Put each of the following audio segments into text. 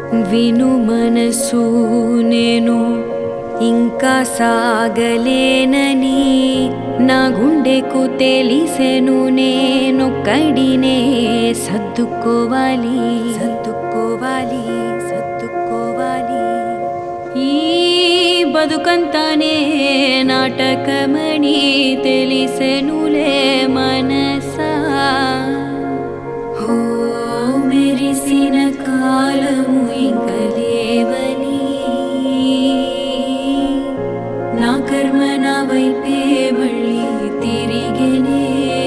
విను మనసు నేను ఇంకా సాగలేనని నా గుండెకు తెలిసెను నేనొక్కడినే సర్దుకోవాలి సర్దుకోవాలి సర్దుకోవాలి ఈ బతుకంతానే నాటకమని తెలిసెనులే మనసా హో మెరిసిన కాలము ఇంక లేవని నా కర్మ నా వైపే మళ్ళీ తిరిగేనే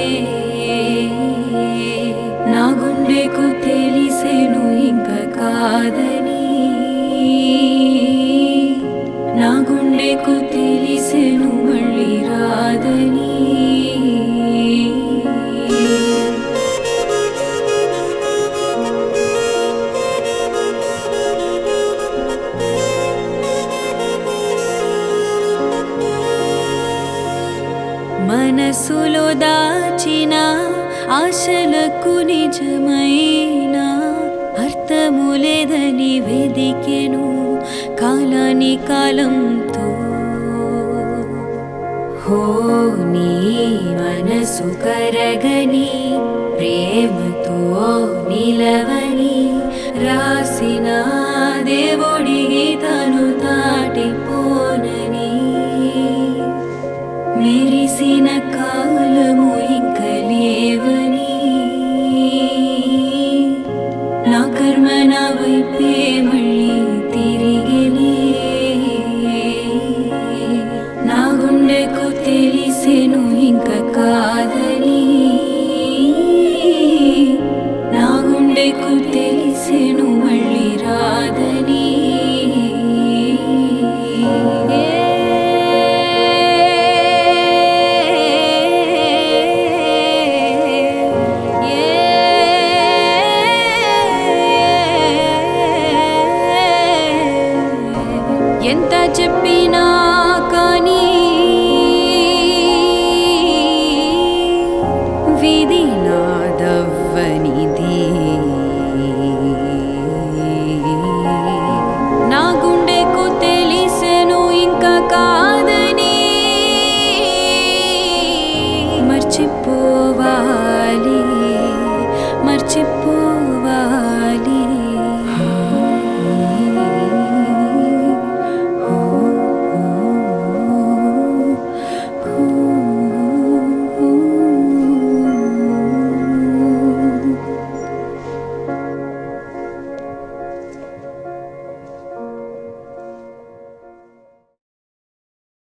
నా గుండెకు తెలిసెను ఇంక కాదని నా గుండెకు తెలిసెను మళ్ళీ రాదని మనసులో దాచిన ఆశలకు నిజమైన అర్థము లేదని వెదికెను కాలాని కాలంతో హో నీ మనసు కరగని ప్రేమతో నిలవని రాసిన దేవుడికి తను దాటిపోనని మెరిసిన కాలము ఇంక లేవని నా కర్మ నా వైపే మళ్ళీ తిరిగిలే నా గుండెకు తెలిసెను ఇంక కాదని నా గుండెకు తెలిసెను మళ్ళీ రాదని ఎంత చెప్పినా కానీ విధి నాదవ్వనిది నా గుండెకు తెలిసెను ఇంకా కాదని మర్చిపోవాలి